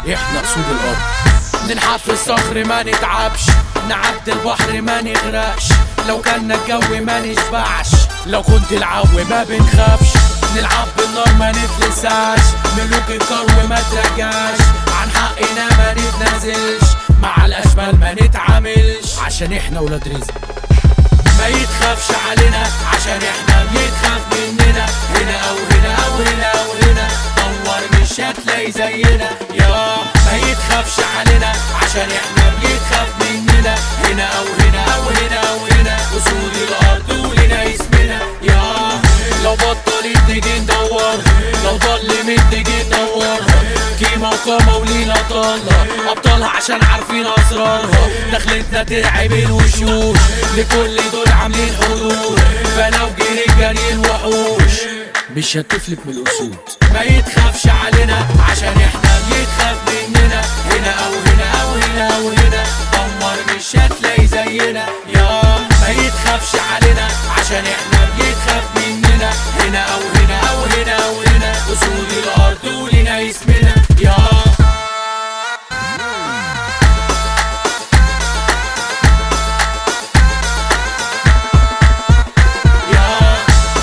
احنا اسود الارض ننحت في الصخر ما نتعبش نعدي البحر ما نغرقش لو كان الجو ما نشبعش لو كنت العو ما بنخافش نلعب بالنار ما نتلسعش ملوك الكرو ما ترجعش عن حقنا ما نتنازلش مع الاشبال ما نتعاملش عشان احنا ولاد رزق ما يتخافش علينا عشان احنا بيتخاف مننا هنا او هنا او هنا او هنا دور مش هتلاقي زينا يا ما يتخافش علينا عشان احنا بيتخاف مننا هنا او هنا او هنا او هنا اصول الارض ولنا اسمنا يا لو بطلت نيجي ندور لو ضل تيجي ندور كيما وقامة ولينا طالة أبطالها عشان عارفين أسرارها دخلتنا ترعب الوشوش لكل دول عاملين حدود فلو جري جري الوحوش مش هتفلت من الأسود ما يتخافش علينا عشان احنا بيتخاف مننا هنا أو هنا أو هنا أو هنا دمر مش هتلاقي زينا يا ما يتخافش علينا عشان احنا بيتخاف مننا هنا أو هنا أو هنا أو هنا أسود الأرض ولنا اسمنا يا يا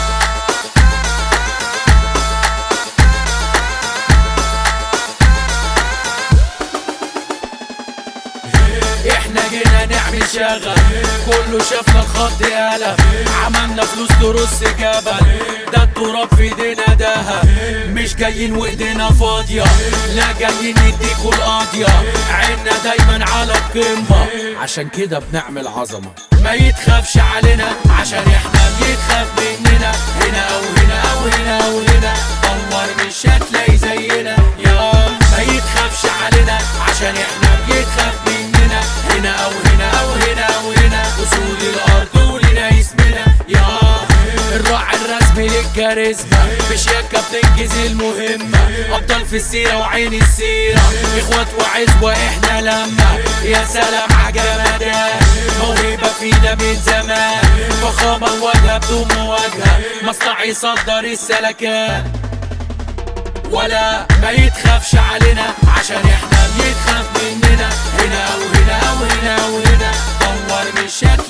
احنا جينا نعمل شغل كله شافنا الخط قلم عملنا فلوس ترص جبل ده التراب في ايدينا دهب مش جايين وايدينا فاضية لا جايين نديكوا القاضية عيننا دايما على القمة عشان كده بنعمل عظمة ما يتخافش علينا عشان احنا بيتخاف مننا هنا او هنا او هنا او هنا دور مش هتلاقي زينا يا ما يتخافش علينا عشان احنا بيتخاف مننا هنا او هنا او هنا او هنا اصول الارض ولنا اسمنا يا الراعي الرسمي للكاريزما بشياكة بتنجز المهمة أبطال في السيرة وعين السيرة إخوات وعزوة إحنا لما يا سلام عجمدان موهبة فينا من زمان فخامة وجهة بدون مواجهة مصنع يصدر السلكات ولا ما يتخافش علينا عشان احنا بيتخاف مننا هنا او هنا او هنا او هنا دور مش هت